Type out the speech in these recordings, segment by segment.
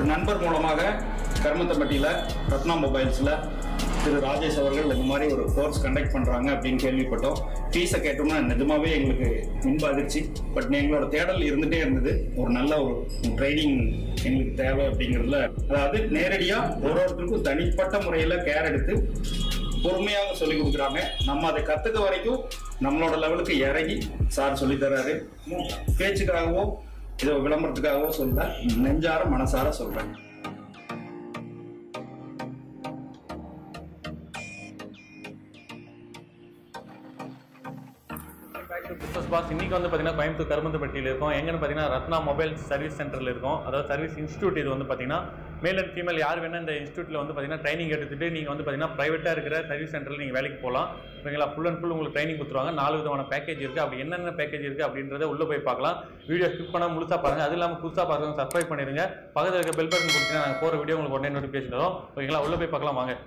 ஒரு நண்பர் மூலமாக கருமத்தம்பட்டியில் ரத்னா மொபைல்ஸில் திரு ராஜேஷ் அவர்கள் இந்த மாதிரி ஒரு கோர்ஸ் கண்டக்ட் பண்ணுறாங்க அப்படின்னு கேள்விப்பட்டோம் ஃபீஸை கேட்டோம்னா நிஜமாவே எங்களுக்கு இன்ப அதிர்ச்சி பட் எங்களோட தேடல் இருந்துகிட்டே இருந்தது ஒரு நல்ல ஒரு ட்ரைனிங் எங்களுக்கு தேவை அப்படிங்கிறதுல அதாவது நேரடியாக ஒரு ஒருத்தருக்கும் தனிப்பட்ட முறையில் கேர் எடுத்து பொறுமையாக சொல்லி கொடுக்குறாங்க நம்ம அதை கற்றுக்க வரைக்கும் நம்மளோட லெவலுக்கு இறங்கி சார் சொல்லித் தர்றாரு பேச்சுக்காகவோ இதோ விளம்பரத்துக்காகவோ சொல்ல நெஞ்சார மனசார சொல்றேன் பிஸ்னஸ் பாஸ் இன்னைக்கு வந்து பார்த்தீங்கன்னா கோயம்புத்தூர் கருமந்தப்பட்டியில் இருக்கோம் எங்கன்னு பார்த்தீங்கன்னா ரத்னா மொபைல் சர்வீஸ் சென்டரில் இருக்கும் அதாவது சர்வீஸ் இன்ஸ்டியூட் இது வந்து பார்த்தீங்கன்னா மேல் அண்ட் ஃபீமேல் யார் வேணா இந்த இன்ஸ்டியூட்டில் வந்து பார்த்தீங்கன்னா ட்ரைனிங் எடுத்துட்டு நீங்கள் வந்து பார்த்தீங்கன்னா ப்ரைவேட்டாக இருக்கிற சர்வீஸ் சென்டரில் நீங்கள் வேலைக்கு போகலாம் ஓகேங்களா ஃபுல் அண்ட் ஃபுல் உங்களுக்கு ட்ரைனிங் கொடுத்துருவாங்க நாலு விதமான பேக்கேஜ் இருக்குது அப்படி என்னென்ன பேக்கேஜ் இருக்குது அப்படின்றத உள்ளே போய் பார்க்கலாம் வீடியோ ஸ்கிப் பண்ணால் முழுசாக பாருங்கள் அது இல்லாமல் புதுசாக பார்க்குறவங்க சப்ஸ்கிரைப் பண்ணிடுங்க பக்கத்தில் இருக்க பெல் பட்டன் கொடுத்தீங்கன்னா நாங்கள் போகிற வீடியோ உங்களுக்கு உடனே நோட்டிஃபிகேஷன் வரும் ஓகேங்களா உள்ளே போய் பார்க்கலாம் வாங்க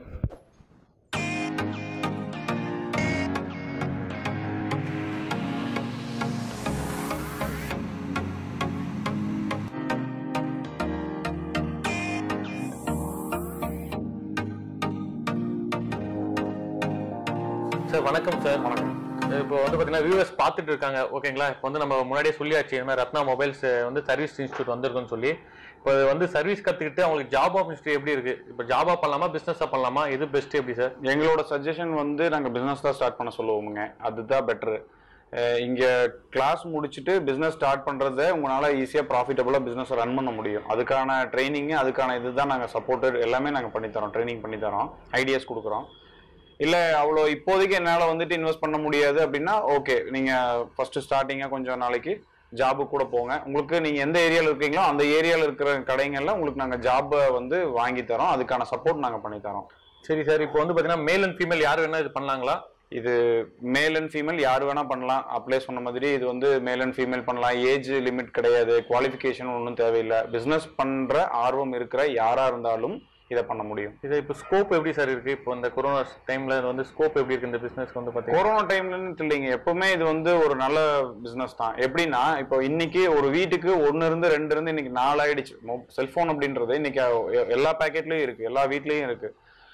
சார் வணக்கம் சார் வணக்கம் இப்போ வந்து பார்த்தீங்கன்னா வியூவர்ஸ் பார்த்துட்டு இருக்காங்க ஓகேங்களா இப்போ வந்து நம்ம முன்னாடியே சொல்லியாச்சு இந்த மாதிரி ரத்னா மொபைல்ஸ் வந்து சர்வீஸ் இன்ஸ்டியூட் வந்திருக்குன்னு சொல்லி இப்போ இது வந்து சர்வீஸ் கற்றுக்கிட்டு அவங்களுக்கு ஜாப் ஆப்பர்ச்சுனிட்டி எப்படி இருக்கு இப்போ ஜாபா பண்ணலாமா பிஸ்னஸாக பண்ணலாமா எது பெஸ்ட் எப்படி சார் எங்களோட சஜஷன் வந்து நாங்கள் பிஸ்னஸ் தான் ஸ்டார்ட் பண்ண சொல்லுவோமுங்க அதுதான் பெட்ரு இங்கே கிளாஸ் முடிச்சுட்டு பிஸ்னஸ் ஸ்டார்ட் பண்ணுறத உங்களால் ஈஸியாக ப்ராஃபிட்டபுளாக பிஸ்னஸ் ரன் பண்ண முடியும் அதுக்கான ட்ரைனிங்கு அதுக்கான இதுதான் நாங்கள் சப்போர்ட்டட் எல்லாமே நாங்கள் பண்ணித்தரோம் ட்ரைனிங் பண்ணித்தரோம் ஐடியாஸ் கொடுக்குறோம் இல்லை அவ்வளோ இப்போதைக்கு என்னால் வந்துட்டு இன்வெஸ்ட் பண்ண முடியாது அப்படின்னா ஓகே நீங்கள் ஃபஸ்ட்டு ஸ்டார்டிங்காக கொஞ்சம் நாளைக்கு ஜாபுக்கு கூட போங்க உங்களுக்கு நீங்கள் எந்த ஏரியாவில் இருக்கீங்களோ அந்த ஏரியாவில் இருக்கிற கடைங்களில் உங்களுக்கு நாங்கள் ஜாப்பை வந்து வாங்கி தரோம் அதுக்கான சப்போர்ட் நாங்கள் பண்ணித்தரோம் சரி சார் இப்போ வந்து பார்த்தீங்கன்னா மேல் அண்ட் ஃபீமேல் யார் வேணா இது பண்ணலாங்களா இது மேல் அண்ட் ஃபீமேல் யார் வேணா பண்ணலாம் அப்ளை சொன்ன மாதிரி இது வந்து மேல் அண்ட் ஃபீமேல் பண்ணலாம் ஏஜ் லிமிட் கிடையாது குவாலிஃபிகேஷன் ஒன்றும் தேவையில்லை பிஸ்னஸ் பண்ணுற ஆர்வம் இருக்கிற யாராக இருந்தாலும் இதை பண்ண முடியும் இது இப்போ ஸ்கோப் எப்படி சார் இருக்கு இப்போ இந்த கொரோனா டைம்ல வந்து ஸ்கோப் எப்படி இருக்கு இந்த பிசினஸ்க்கு வந்து பார்த்தீங்கன்னா கொரோனா டைம்லன்னு இல்லைங்க எப்பவுமே இது வந்து ஒரு நல்ல பிசினஸ் தான் எப்படின்னா இப்போ இன்னைக்கு ஒரு வீட்டுக்கு ஒன்னு இருந்து ரெண்டு இருந்து இன்னைக்கு நாலு ஆயிடுச்சு செல்போன் அப்படின்றது இன்னைக்கு எ- எல்லா பேக்கெட்லயும் இருக்கு எல்லா வீட்லயும் இருக்கு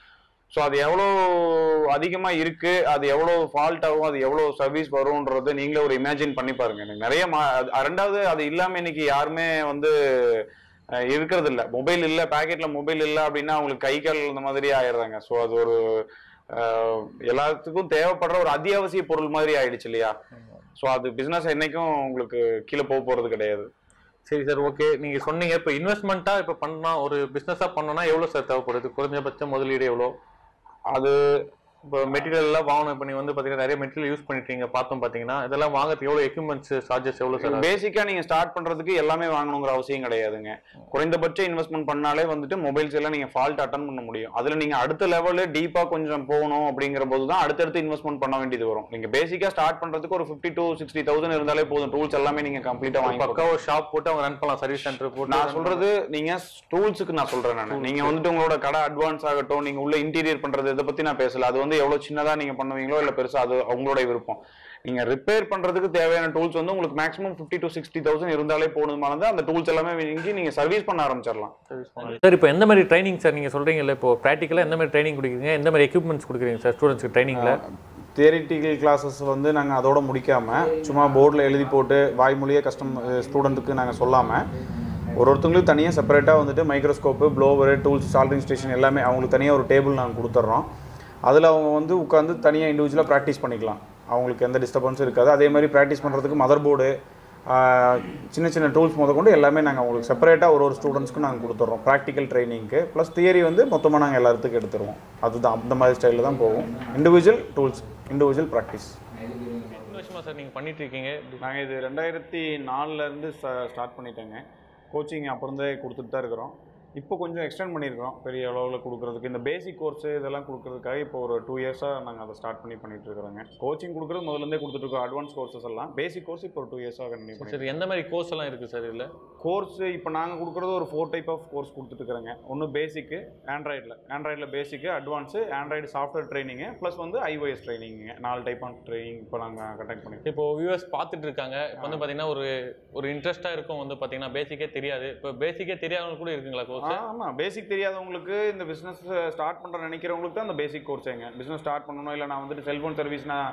ஸோ அது எவ்வளோ அதிகமாக இருக்கு அது எவ்வளோ ஃபால்ட் ஆகும் அது எவ்வளோ சர்வீஸ் வரும்ன்றது நீங்களே ஒரு இமேஜின் பண்ணி பாருங்க எனக்கு நிறைய மா அது- ரெண்டாவது அது இல்லாமல் இன்னைக்கு யாருமே வந்து அஹ், இருக்கிறது இல்ல மொபைல் இல்ல பாக்கெட்ல மொபைல் இல்ல அப்படின்னா அவங்களுக்கு கை கால் இந்த மாதிரி ஆயிடுறாங்க ஸோ அது ஒரு அஹ், எல்லாத்துக்கும் தேவைப்படுற ஒரு அத்தியாவசிய பொருள் மாதிரி ஆயிடுச்சு இல்லையா ஸோ அது பிசினஸ் என்னைக்கும் உங்களுக்கு கீழே போக போறது கிடையாது சரி சார் ஓகே நீங்க சொன்னீங்க இப்போ இன்வெஸ்ட்மெண்ட்டா இப்போ பண்ணா ஒரு பிசினஸா பண்ணோம்னா எவ்வளவு சார் தேவைப்படுது குறைஞ்சபட்ச முதலீடு எவ்வளோ அது இப்போ மெட்டீரியல் எல்லாம் வாங்கணும் இப்போ நீங்க வந்து பாத்தீங்கன்னா நிறைய மெட்டீரியல் யூஸ் பண்ணிட்டீங்க பார்த்தோம் பாத்தீங்கன்னா இதெல்லாம் வாங்குறதுக்கு எவ்வளவு எக்யூப்மெண்ட்ஸ் சார்ஜஸ் எவ்வளவு சார் பேசிக்கா நீங்க ஸ்டார்ட் பண்றதுக்கு எல்லாமே வாங்கணுங்கிற அவசியம் கிடையாதுங்க குறைந்தபட்ச இன்வெஸ்ட்மெண்ட் பண்ணாலே வந்துட்டு மொபைல்ஸ் எல்லாம் நீங்க ஃபால்ட் அட்டன் பண்ண முடியும் அதுல நீங்க அடுத்த லெவலு டீப்பா கொஞ்சம் போகணும் அப்படிங்கிற போது தான் அடுத்தடுத்து இன்வெஸ்ட்மெண்ட் பண்ண வேண்டியது வரும் நீங்க பேசிக்கா ஸ்டார்ட் பண்றதுக்கு ஒரு ஃபிஃப்டி டு சிக்ஸ்டி தௌசண்ட் இருந்தாலே போதும் டூல்ஸ் எல்லாமே நீங்க கம்ப்ளீட்டா வாங்கி பக்கா ஒரு ஷாப் போட்டு அவங்க ரன் பண்ணலாம் சர்வீஸ் சென்டர் போட்டு நான் சொல்றது நீங்க டூல்ஸுக்கு நான் சொல்றேன் நான் நீங்க வந்துட்டு உங்களோட கடை அட்வான்ஸ் ஆகட்டும் நீங்க உள்ள இன்டீரியர் பண்றது இதை பத்தி நான் பேசல அது வந்து எவ்வளவு சின்னதா நீங்க பண்ணுவீங்களோ இல்ல பெருசா அது அவங்களோட விருப்பம் நீங்க ரிப்பேர் பண்றதுக்கு தேவையான டூல்ஸ் வந்து உங்களுக்கு maximum fifty to sixty thousand இருந்தாலே போதுமானது அந்த டூல்ஸ் எல்லாமே வாங்கி நீங்க சர்வீஸ் பண்ண ஆரம்பிச்சிடலாம் சார் இப்போ எந்த மாதிரி ட்ரைனிங் சார் நீங்க சொல்றீங்கல்ல இப்போ ப்ராக்டிக்கலாக எந்த மாதிரி ட்ரைனிங் கொடுக்குறீங்க எந்த மாதிரி எக்யூப்மெண்ட்ஸ் கொடுக்குறீங்க சார் ஸ்டூடெண்ட்ஸ்க்கு ட்ரைனிங்ல தியரிட்டிக்கல் கிளாஸஸ் வந்து நாங்கள் அதோட முடிக்காமல் சும்மா போர்டில் எழுதி போட்டு வாய்மொழியே கஸ்டம் ஸ்டூடெண்ட்டுக்கு நாங்கள் சொல்லாமல் ஒரு ஒருத்தவங்களுக்கு தனியாக செப்பரேட்டாக வந்துட்டு microscope blower tools soldering station எல்லாமே அவங்களுக்கு தனியாக ஒரு டேபிள் நாங்கள் கொடுத்துட்றோம் அதில் அவங்க வந்து உட்காந்து தனியாக இண்டிவிஜுவலாக ப்ராக்டிஸ் பண்ணிக்கலாம் அவங்களுக்கு எந்த டிஸ்டர்பன்ஸும் இருக்காது அதே மாதிரி ப்ராக்டிஸ் பண்ணுறதுக்கு மதர் போர்டு சின்ன சின்ன டூல்ஸ் முதற்கொண்டு எல்லாமே நாங்கள் உங்களுக்கு செப்பரேட்டாக ஒரு ஒரு ஸ்டூடெண்ட்ஸ்க்கு நாங்கள் கொடுத்துட்றோம் ப்ராக்டிக்கல் ட்ரைனிங்க்கு ப்ளஸ் தியரி வந்து மொத்தமாக நாங்கள் எல்லாத்துக்கும் எடுத்துருவோம் அதுதான் அந்த மாதிரி ஸ்டைலில் தான் போகும் இண்டிவிஜுவல் டூல்ஸ் இண்டிவிஜுவல் ப்ராக்டிஸ் எத்தனை வருஷமா சார் நீங்க பண்ணிட்டு இருக்கீங்க நாங்கள் இது ரெண்டாயிரத்தி நாலுல இருந்து ஸ்டார்ட் பண்ணிட்டேங்க கோச்சிங் அப்போ இருந்தே கொடுத்துட்டு தான் இருக்கிறோம் இப்போ கொஞ்சம் எக்ஸ்டெண்ட் பண்ணியிருக்கிறோம் பெரிய அளவில் கொடுக்குறதுக்கு இந்த பேசிக் கோர்ஸ் இதெல்லாம் கொடுக்குறதுக்காக இப்போ ஒரு டூ இயர்ஸாக நாங்கள் அதை ஸ்டார்ட் பண்ணி பண்ணிட்டு இருக்கிறோங்க கோச்சிங் கொடுக்குறது முதல்ல இருந்தே கொடுத்துட்டு இருக்கோம் அட்வான்ஸ் கோர்சஸ் எல்லாம் பேசிக் கோர்ஸ் இப்போ ஒரு டூ இயர்ஸாக கண்டினியூ பண்ணி சரி எந்த மாதிரி கோர்ஸ் எல்லாம் இருக்கு சார் இதுல கோர்ஸ் இப்போ நாங்கள் கொடுக்குறது ஒரு ஃபோர் டைப் ஆஃப் கோர்ஸ் கொடுத்துட்டுருக்குறேங்க ஒன்று பேசிக்கு ஆண்ட்ராய்டில் ஆண்ட்ராய்டில் basic advance android software training plus வந்து ஐஓஎஸ் ட்ரைனிங்க நாலு டைப் ஆஃப் ட்ரைனிங் இப்போ நாங்கள் கண்டக்ட் பண்ணி இப்போ வியூவர்ஸ் பார்த்துட்டு இருக்காங்க இப்போ வந்து பார்த்தீங்கன்னா ஒரு ஒரு இன்ட்ரெஸ்ட்டாக இருக்கும் வந்து பார்த்தீங்கன்னா பேசிக்கே தெரியாது இப்போ பேசிக்கே தெரியாதவங்க கூட இருக்குங்களா கோர்ஸ் கோர்ஸ் ஆமாம் பேசிக் தெரியாதவங்களுக்கு இந்த பிஸ்னஸ் ஸ்டார்ட் பண்ணுற நினைக்கிறவங்களுக்கு தான் அந்த பேசிக் கோர்ஸ் எங்க பிஸ்னஸ் ஸ்டார்ட் பண்ணணும் இல்லை நான் வந்துட்டு செல்ஃபோன் சர்வீஸ் நான்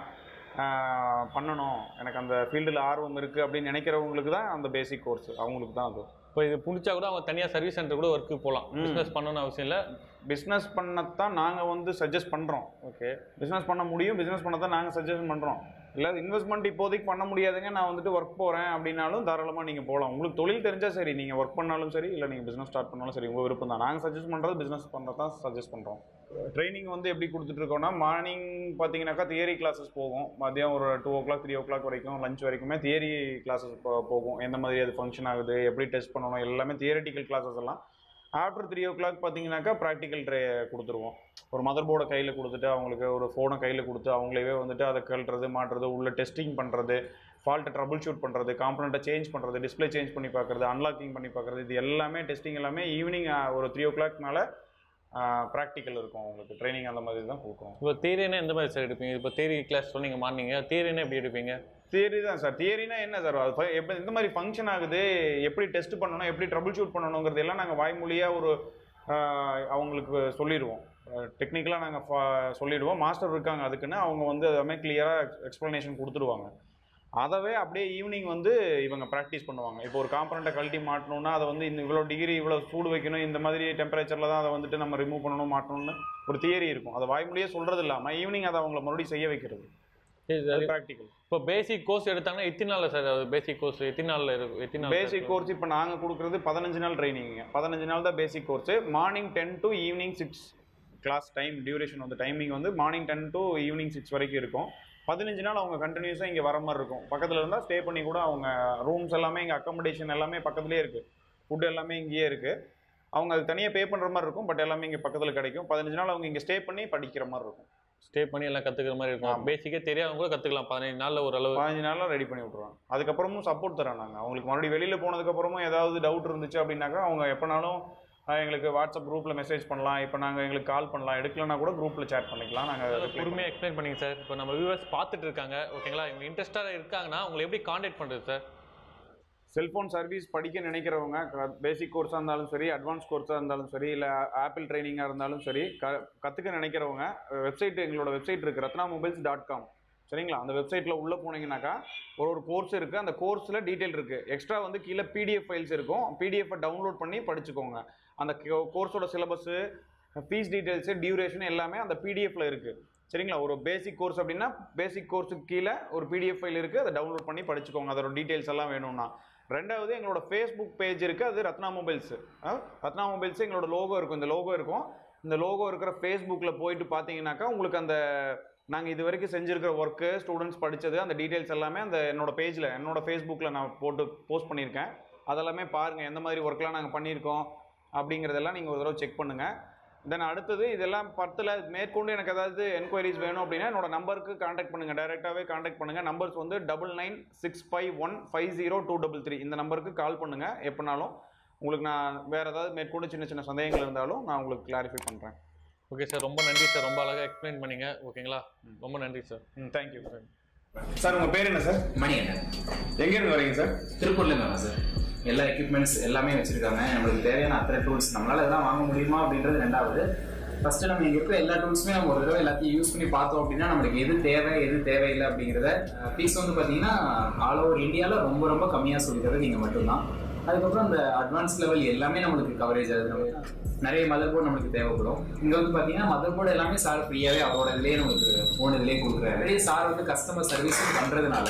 ஆஹ், பண்ணணும் எனக்கு அந்த ஃபீல்டில் ஆர்வம் இருக்குது அப்படின்னு நினைக்கிறவங்களுக்கு தான் அந்த பேசிக் கோர்ஸ் அவங்களுக்கு தான் அது இப்போ இது பிடிச்சா கூட அவங்க தனியாக சர்வீஸ் சென்டர் கூட ஒர்க்கு போகலாம் பிஸ்னஸ் பண்ணணும்னு அவசியம் இல்லை பிஸ்னஸ் பண்ணத்தான் நாங்கள் வந்து சஜஸ்ட் பண்ணுறோம் ஓகே பிஸ்னஸ் பண்ண முடியும் பிஸ்னஸ் பண்ண தான் நாங்கள் சஜஷன் பண்ணுறோம் இல்லை இன்வெஸ்ட்மெண்ட் இப்போதைக்கு பண்ண முடியாதுங்க நான் வந்துட்டு ஒர்க் போகிறேன் அப்படின்னாலும் தாராளமாக நீங்கள் போகலாம் உங்களுக்கு தொழில் தெரிஞ்சால் சரி நீங்கள் ஒர்க் பண்ணாலும் சரி இல்லை நீங்கள் பிஸ்னஸ் ஸ்டார்ட் பண்ணாலும் சரி உங்கள் விருப்பம் தான் நாங்கள் சஜஸ்ட் பண்ணுறது பிஸ்னஸ் பண்ண தான் சஜஸ்ட் பண்ணுறோம் ட்ரைனிங் வந்து எப்படி கொடுத்துட்ருக்கோம்னா மார்னிங் பார்த்தீங்கன்னாக்கா தியரி கிளாஸஸ் போகும் மதியம் ஒரு two o'clock three o'clock வரைக்கும் லஞ்ச் வரைக்குமே தியரி கிளாஸஸ் போகும் எந்த மாதிரி அது ஃபங்க்ஷன் ஆகுது எப்படி டெஸ்ட் பண்ணணும் எல்லாமே தியரட்டிக்கல் கிளாஸஸ் எல்லாம் ஆஃப்டர் த்ரீ ஓ கிளாக் பார்த்தீங்கன்னாக்கா ப்ராக்டிக்கல் ட்ரே கொடுத்துருவோம் ஒரு மதர் போர்டை கையில் கொடுத்துட்டு அவங்களுக்கு ஒரு ஃபோனை கையில் கொடுத்து அவங்களே வந்துட்டு அதை கழட்டுறது மாட்டுறது உள்ள டெஸ்டிங் பண்ணுறது ஃபால்ட்டை ட்ரபிள் ஷூட் பண்ணுறது காம்பனண்ட்டை சேஞ்ச் பண்ணுறது டிஸ்ப்ளே சேஞ்ச் பண்ணி பார்க்குறது அன்லாக்கிங் பண்ணி பார்க்குறது இது எல்லாமே டெஸ்டிங் எல்லாமே ஈவினிங் ஒரு த்ரீ ஓ கிளாக் மேலே ப்ராக்டிக்கல் இருக்கும் அவங்களுக்கு ட்ரைனிங் அந்த மாதிரி தான் கொடுக்குறோம் இப்போ தேரினா எந்த மாதிரி சார் எடுப்பீங்க இப்போ தேரி கிளாஸ் சொன்னீங்க மார்னிங் தேரினா எப்படி எடுப்பீங்க தியரி தான் சார் தியரினா என்ன சார் அது ஃப- எப்படி இந்த மாதிரி ஃபங்க்ஷன் ஆகுது எப்படி டெஸ்ட் பண்ணணும் எப்படி ட்ரபிள் ஷூட் பண்ணணுங்கிறது எல்லாம் நாங்கள் வாய்மொழியாக ஒரு ஆஹ், அவங்களுக்கு சொல்லிடுவோம் டெக்னிக்கலாக நாங்கள் சொல்லிடுவோம் மாஸ்டர் இருக்காங்க அதுக்குன்னு அவங்க வந்து எல்லாமே கிளியராக எக்ஸ்ப்ளனேஷன் கொடுத்துடுவாங்க அதவே அப்படியே ஈவினிங் வந்து இவங்க ப்ராக்டிஸ் பண்ணுவாங்க இப்போ ஒரு காம்பனண்ட்டை கழட்டி மாட்டணும்னா அதை வந்து இந்த இவ்வளோ டிகிரி இவ்வளோ சூடு வைக்கணும் இந்த மாதிரி டெம்பரேச்சரில் தான் அதை வந்துட்டு நம்ம ரிமூவ் பண்ணணும் மாட்டணும்னு ஒரு தியரி இருக்கும் அதை வாய்மொழியே சொல்கிறது இல்லாமல் ஈவினிங் அதை அவங்கள மறுபடியும் செய்ய வைக்கிறது அது ப்ராக்டிக்கல் இப்போ பேசிக் கோர்ஸ் எடுத்தாங்கன்னா எத்தனை நாளில் சார் அது பேசிக் கோர்ஸ் எத்தனை நாளில் இருக்கும் எத்தனை நாள் பேசிக் கோர்ஸ் இப்போ நாங்கள் கொடுக்குறது பதினஞ்சு நாள் ட்ரைனிங்க பதினஞ்சு நாள் தான் basic course morning ten to evening six class time duration வந்து டைமிங் வந்து morning ten to evening six வரைக்கும் இருக்கும் பதினஞ்சு நாள் அவங்க கண்டினியூஸாக இங்கே வர மாதிரி இருக்கும் பக்கத்தில் இருந்தால் ஸ்டே பண்ணி கூட அவங்க ரூம்ஸ் எல்லாமே இங்கே அக்கமடேஷன் எல்லாமே பக்கத்துலேயே இருக்குது ஃபுட் எல்லாமே இங்கேயே இருக்குது அவங்க அது தனியாக பே பண்ணுற மாதிரி இருக்கும் பட் எல்லாமே இங்கே பக்கத்தில் கிடைக்கும் பதினஞ்சு நாள் அவங்க இங்கே ஸ்டே பண்ணி படிக்கிற மாதிரி இருக்கும் ஸ்டே பண்ணி எல்லாம் கற்றுக்கிற மாதிரி இருக்கும் பேசிக்கே தெரியாதவங்க கூட கற்றுக்கலாம் பதினஞ்சு நாளில் ஓரளவு பதினஞ்சு நாளில் ரெடி பண்ணி விட்ருவாங்க அதுக்கப்புறமும் சப்போர்ட் தரோம் நாங்கள் அவங்களுக்கு மறுபடியும் வெளியில் போனதுக்கப்புறமும் ஏதாவது டவுட் இருந்துச்சு அப்படின்னாக்கா அவங்க எப்போனாலும் ஆஹ், எங்களுக்கு வாட்ஸ்அப் குரூப்பில் மெசேஜ் பண்ணலாம் இப்போ நாங்கள் எங்களுக்கு கால் பண்ணலாம் எடுக்கலனா கூட குரூப்பில் சேட் பண்ணிக்கலாம் நாங்கள் பொறுமையாக எக்ஸ்பிளைன் பண்ணிங்க சார் இப்போ நம்ம வியூவர்ஸ் பார்த்துட்டு இருக்காங்க ஓகேங்களா இவங்க இன்ட்ரெஸ்டாக இருக்காங்கன்னா உங்களை எப்படி காண்டாக்ட் பண்ணுறது சார் செல்ஃபோன் சர்வீஸ் படிக்க நினைக்கிறவங்க பேசிக் கோர்ஸாக இருந்தாலும் சரி அட்வான்ஸ் கோர்ஸாக இருந்தாலும் சரி இல்லை ஆப்பிள் ட்ரைனிங்காக இருந்தாலும் சரி க கற்றுக்க நினைக்கிறவங்க வெப்சைட் எங்களோட வெப்சைட் இருக்குது ரத்னா மொபைல்ஸ் டாட் காம் சரிங்களா அந்த வெப்சைட்டில் உள்ளே போனீங்கன்னாக்கா ஒரு ஒரு கோர்ஸ் இருக்குது அந்த கோர்ஸில் டீட்டெயில் இருக்குது எக்ஸ்ட்ரா வந்து கீழே பிடிஎஃப் ஃபைல்ஸ் இருக்கும் பிடிஎஃப்பை டவுன்லோட் பண்ணி படிச்சுக்கோங்க அந்த கோர்ஸோட சிலபஸ்ஸு ஃபீஸ் டீட்டெயில்ஸு டியூரேஷன் எல்லாமே அந்த பிடிஎஃப்ல இருக்குது சரிங்களா ஒரு பேசிக் கோர்ஸ் அப்படின்னா பேசிக் கோர்ஸுக்கு கீழே ஒரு பிடிஎஃப் ஃபைல் இருக்குது அதை டவுன்லோட் பண்ணி படிச்சுக்கோங்க அதோட டீட்டெயில்ஸ் எல்லாம் வேணும்னா ரெண்டாவது எங்களோட ஃபேஸ்புக் பேஜ் இருக்குது அது ரத்னா மொபைல்ஸ் ரத்னா மொபைல்ஸ் எங்களோட லோகோ இருக்கும் இந்த லோகோ இருக்கும் இந்த லோகோ இருக்கிற ஃபேஸ்புக்கில் போயிட்டு பார்த்தீங்கன்னாக்கா உங்களுக்கு அந்த நாங்கள் இது வரைக்கும் செஞ்சுருக்கிற ஒர்க்கு ஸ்டூடெண்ட்ஸ் படித்தது அந்த டீட்டெயில்ஸ் எல்லாமே அந்த என்னோட பேஜில் என்னோட ஃபேஸ்புக்கில் நான் போட்டு போஸ்ட் பண்ணியிருக்கேன் அதெல்லாமே பாருங்கள் எந்த மாதிரி ஒர்க்லாம் நாங்கள் பண்ணியிருக்கோம் அப்படிங்கிறதெல்லாம் நீங்கள் ஒரு தடவை செக் பண்ணுங்கள் தென் அடுத்தது இதெல்லாம் பத்தில் மேற்கொண்டு எனக்கு ஏதாவது என்கொயரிஸ் வேணும் அப்படின்னா என்னோட நம்பருக்கு காண்டாக்ட் பண்ணுங்கள் டைரெக்டாகவே காண்டாக்ட் பண்ணுங்கள் நம்பர்ஸ் வந்து double nine six five one five zero two double three இந்த நம்பருக்கு கால் பண்ணுங்கள் எப்போனாலும் உங்களுக்கு நான் வேறு ஏதாவது மேற்கொண்டு சின்ன சின்ன சந்தேகங்கள் இருந்தாலும் நான் உங்களுக்கு கிளாரிஃபை பண்ணுறேன் ஓகே சார் ரொம்ப நன்றி சார் ரொம்ப அழகாக எக்ஸ்பிளைன் பண்ணீங்க ஓகேங்களா ரொம்ப நன்றி சார் ம் தேங்க்யூ சார் சார் உங்கள் பேர் என்ன சார் மணிகண்டன் எங்கேருந்து வரீங்க சார் திருப்பூர்லேருந்து வரேன் சார் எல்லா எக்யூப்மெண்ட்ஸ் எல்லாமே வச்சிருக்காங்க நம்மளுக்கு தேவையான அத்தனை டூல்ஸ் நம்மளால இதெல்லாம் வாங்க முடியுமா அப்படின்றது ரெண்டாவது ஃபர்ஸ்ட் நம்ம இங்க இருக்கிற எல்லா டூல்ஸுமே நம்ம ஒரு தடவை எல்லாத்தையும் யூஸ் பண்ணி பார்த்தோம் அப்படின்னா நம்மளுக்கு எது தேவை எது தேவையில்லை அப்படிங்கிறத ஃபீஸ் வந்து பார்த்தீங்கன்னா ஆல் ஓவர் இந்தியாவில் ரொம்ப ரொம்ப கம்மியாக சொல்லி தரது நீங்கள் மட்டும்தான் அதுக்கப்புறம் அந்த அட்வான்ஸ் லெவல் எல்லாமே நம்மளுக்கு கவரேஜ் ஆகுது நமக்கு நிறைய மதர் போர்டு நம்மளுக்கு தேவைப்படும் இங்க வந்து பாத்தீங்கன்னா மதர் போர்டு எல்லாமே சார் ஃப்ரீயாவே அவரோட இதுலயே நமக்கு போன் இதுலயே கொடுக்குறாரு சார் வந்து கஸ்டமர் சர்வீஸும் பண்றதுனால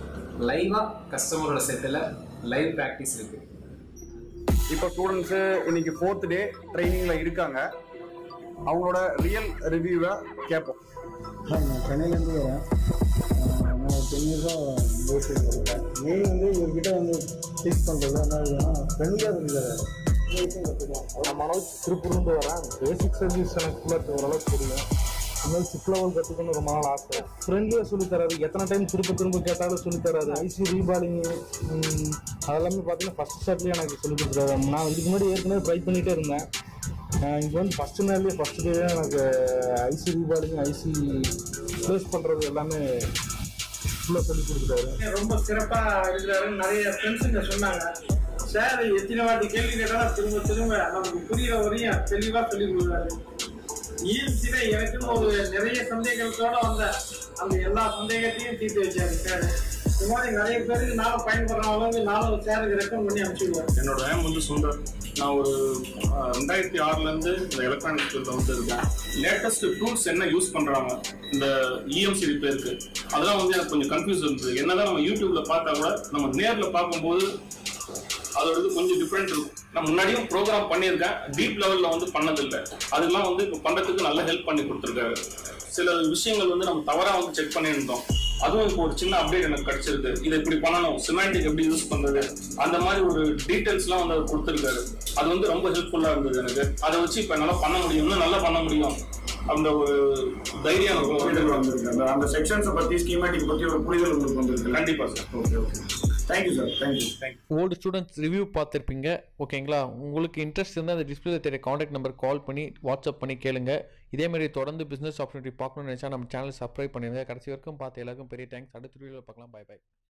லைவா கஸ்டமரோட செட்டில் லைவ் ப்ராக்டிஸ் இருக்கு இப்போ ஸ்டூடெண்ட்ஸு இன்னைக்கு ஃபோர்த் டே ட்ரைனிங்கில் இருக்காங்க அவங்களோட ரியல் ரிவ்யூவை கேட்போம் சார் நான் சென்னையிலேருந்து வரேன் ஆஹ் நான் ஒரு டென் இயர்ஸாக பேசிக் இருக்கேன் மெயின் வந்து இவர்கிட்ட வந்து டீச் பண்ணுறது என்ன இதுனா ஃப்ரெண்ட்லியாக இருக்காரு நான் மனோஜ் திருப்பூர்லேருந்து வரேன் பேசிக் சர்வீஸ் எனக்கு ஃபுல்லாக ஓரளவுக்கு தெரியும் இன்னும் சிப் லெவல் கற்றுக்கணும்னு ரொம்ப நாள் ஆசை ஃப்ரெண்ட்லியாக சொல்லித் தராரு எத்தனை டைம் திரும்ப திரும்ப கேட்டாலும் சொல்லித் தராரு ஐசி ரீபாலிங் அதெல்லாமே பார்த்தீங்கன்னா ஃபஸ்ட் ஸ்டார்ட்லேயே எனக்கு சொல்லிக் கொடுத்துருவாரு நான் இதுக்கு முன்னாடி ஏற்கனவே ட்ரை பண்ணிகிட்டே இருந்தேன் இங்கே வந்து ஃபஸ்ட்டு நாள்லேயே ஃபஸ்ட் டே எனக்கு ஐசி ரீபாலிங் ஐசி ப்ளேஸ் பண்ணுறது எல்லாமே ஃபுல்லாக சொல்லி கொடுத்துட்டாரு ரொம்ப சிறப்பாக இருக்கிறாருன்னு நிறைய ஃப்ரெண்ட்ஸுங்க சொன்னாங்க சார் எத்தனை வாட்டி கேள்வி கேட்டாலும் திரும்ப திரும்ப நமக்கு புரியுற வரையும் தெளிவா சொல்லி கொடுக்குறாரு இஎம்சில எனக்குன்னு ஒரு நிறைய சந்தேகத்தோட வந்த அந்த எல்லா சந்தேகத்தையும் தீர்த்து வச்சாரு சார் இந்த மாதிரி நிறைய பேருக்கு நானும் பயன்படுற அளவுக்கு நானும் சாருக்கு ரெக்கமெண்ட் பண்ணி அனுப்பிச்சுடுவேன் என்னோட நேம் வந்து சுந்தர் நான் ஒரு அஹ், ரெண்டாயிரத்தி ஆறுல இருந்து இந்த எலக்ட்ரானிக்ஸ் ஃபீல்டில் வந்து இருக்கேன் லேட்டஸ்ட் டூல்ஸ் என்ன யூஸ் பண்றாங்க இந்த இஎம்சி ரிப்பேருக்கு அதெல்லாம் வந்து எனக்கு கொஞ்சம் கன்ஃபியூஸ் இருந்தது என்னதான் நம்ம யூடியூப்ல பார்த்தா கூட நம்ம நேர்ல பார்க்கும்போது அதோட இது கொஞ்சம் டிஃப்ரெண்ட் இருக்கும் நான் முன்னாடியும் ப்ரோக்ராம் பண்ணியிருக்கேன் டீப் லெவல்ல வந்து பண்ணதில்லை அதெல்லாம் வந்து இப்போ பண்றதுக்கு நல்ல ஹெல்ப் பண்ணி கொடுத்துருக்காரு சில விஷயங்கள் வந்து நம்ம தவறா வந்து செக் பண்ணியிருந்தோம் அதுவும் இப்போ ஒரு சின்ன அப்டேட் எனக்கு கிடைச்சிருக்கு இதை இப்படி பண்ணணும் சிமெண்டிக் எப்படி யூஸ் பண்றது அந்த மாதிரி ஒரு டீட்டெயில்ஸ்லாம் வந்து அவர் கொடுத்துருக்காரு அது வந்து ரொம்ப ஹெல்ப்ஃபுல்லா இருந்தது எனக்கு அதை வச்சு இப்போ என்னால் பண்ண முடியும் இன்னும் நல்லா பண்ண முடியும் அந்த ஒரு தைரியம் எனக்கு புரிதல் வந்து வந்திருக்கு அந்த அந்த செக்ஷன்ஸை பத்தி ஸ்கீமேட்டிக் பத்தி ஒரு புரிதல் உங்களுக்கு வந்திருக்கு கண்டிப்பா sir okay okay thank you sir thank you old students review பார்த்துருப்பீங்க ஓகேங்களா உங்களுக்கு இன்ட்ரெஸ்ட் இருந்தால் அந்த டிஸ்பிளே தெரிய காண்டாக்ட் நம்பர் கால் பண்ணி வாட்ஸ்அப் பண்ணி கேளுங்க இதே மாதிரி தொடர்ந்து பிஸ்னஸ் ஆப்பர்ச்சுனிட்டி பார்க்கணும்னு நினச்சா நம்ம சேனல் சப்ஸ்கிரைப் பண்ணிடுங்க கடைசி வரைக்கும் பார்த்து எல்லாருக்கும் பெரிய தேங்க்ஸ் அடுத்த வீடியோவில் பார்க்கலாம் பை பை